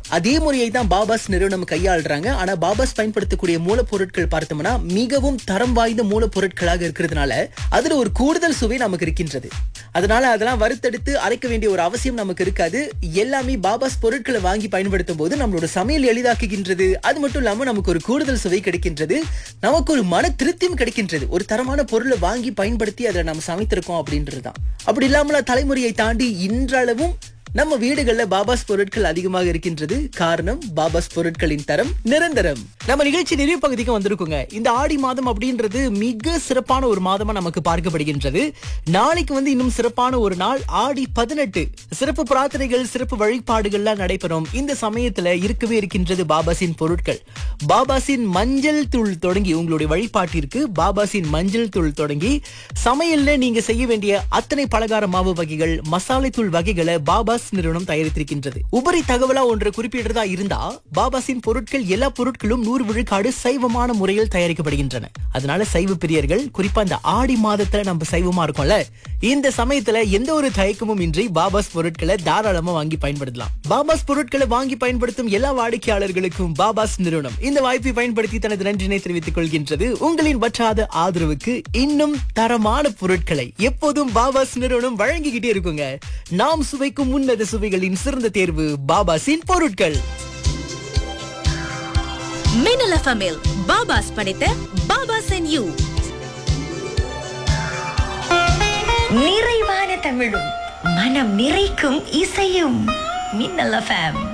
அதே முறையை தான் பாபாஸ் நிறுவனம் கையாளுறாங்க ஆனா பாபாஸ் பயன்படுத்தக்கூடிய மூலப்பொருட்கள் பார்த்தோம்னா மிகவும் தரம் வாய்ந்த மூலப்பொருட்களாக இருக்கிறதுனால அதுல ஒரு கூடுதல் சுவை நமக்கு இருக்கின்றது அதனால அதெல்லாம் வறுத்தெடுத்து அரைக்க வேண்டிய ஒரு அவசியம் நமக்கு இருக்காது எல்லாமே பாபாஸ் பொருட்களை வாங்கி பயன்படுத்தும் போது நம்மளோட சமையல் எளிதாக்குகின்றது அது மட்டும் இல்லாம நமக்கு ஒரு கூடுதல் சுவை கிடைக்கின்றது நமக்கு ஒரு மன திருப்தியும் கிடைக்கின்றது ஒரு தரமான பொருளை வாங்கி பயன்படுத்தி அதை நம்ம சமைத்திருக்கோம் அப்படின்றதுதான் அப்படி இல்லாமல தலைமுறையை தாண்டி இன்றளவும் நம்ம வீடுகள்ல பாபாஸ் பொருட்கள் அதிகமாக இருக்கின்றது காரணம் பாபாஸ் பொருட்களின் தரம் நிரந்தரம் நம்ம நிகழ்ச்சி நிறைவு பகுதிக்கு வந்திருக்குங்க இந்த ஆடி மாதம் அப்படின்றது மிக சிறப்பான ஒரு மாதமா நமக்கு பார்க்கப்படுகின்றது நாளைக்கு வந்து இன்னும் சிறப்பான ஒரு நாள் ஆடி பதினெட்டு சிறப்பு பிரார்த்தனைகள் சிறப்பு வழிபாடுகள்லாம் நடைபெறும் இந்த சமயத்துல இருக்கவே இருக்கின்றது பாபாசின் பொருட்கள் பாபாசின் மஞ்சள் தூள் தொடங்கி உங்களுடைய வழிபாட்டிற்கு பாபாசின் மஞ்சள் தூள் தொடங்கி சமையல்ல நீங்க செய்ய வேண்டிய அத்தனை பலகார மாவு வகைகள் மசாலை தூள் வகைகளை பாபாஸ் நிறுவனம் தயாரித்திருக்கின்றது உபரி தகவலா ஒன்று குறிப்பிடுறதா இருந்தா பாபாசின் பொருட்கள் எல்லா பொருட்களும் நூறு விழுக்காடு சைவமான முறையில் தயாரிக்கப்படுகின்றன அதனால சைவ பிரியர்கள் குறிப்பா இந்த ஆடி மாதத்துல நம்ம சைவமா இருக்கோம்ல இந்த சமயத்துல எந்த ஒரு தயக்கமும் இன்றி பாபாஸ் பொருட்களை தாராளமா வாங்கி பயன்படுத்தலாம் பாபாஸ் பொருட்களை வாங்கி பயன்படுத்தும் எல்லா வாடிக்கையாளர்களுக்கும் பாபாஸ் நிறுவனம் இந்த வாய்ப்பை பயன்படுத்தி தனது நன்றினை தெரிவித்துக் கொள்கின்றது உங்களின் வற்றாத ஆதரவுக்கு இன்னும் தரமான பொருட்களை எப்போதும் பாபாஸ் நிறுவனம் வழங்கிக்கிட்டே இருக்குங்க நாம் சுவைக்கும் உன்னத சுவைகளின் சிறந்த தேர்வு பாபாஸின் பொருட்கள் மின்னல் எஃப்எம்மில் பாபாஸ் படைத்த பாபாஸ் அண்ட் யூ நிறைவான தமிழும் மனம் நிறைக்கும் இசையும் மின்னல் எஃப்எம்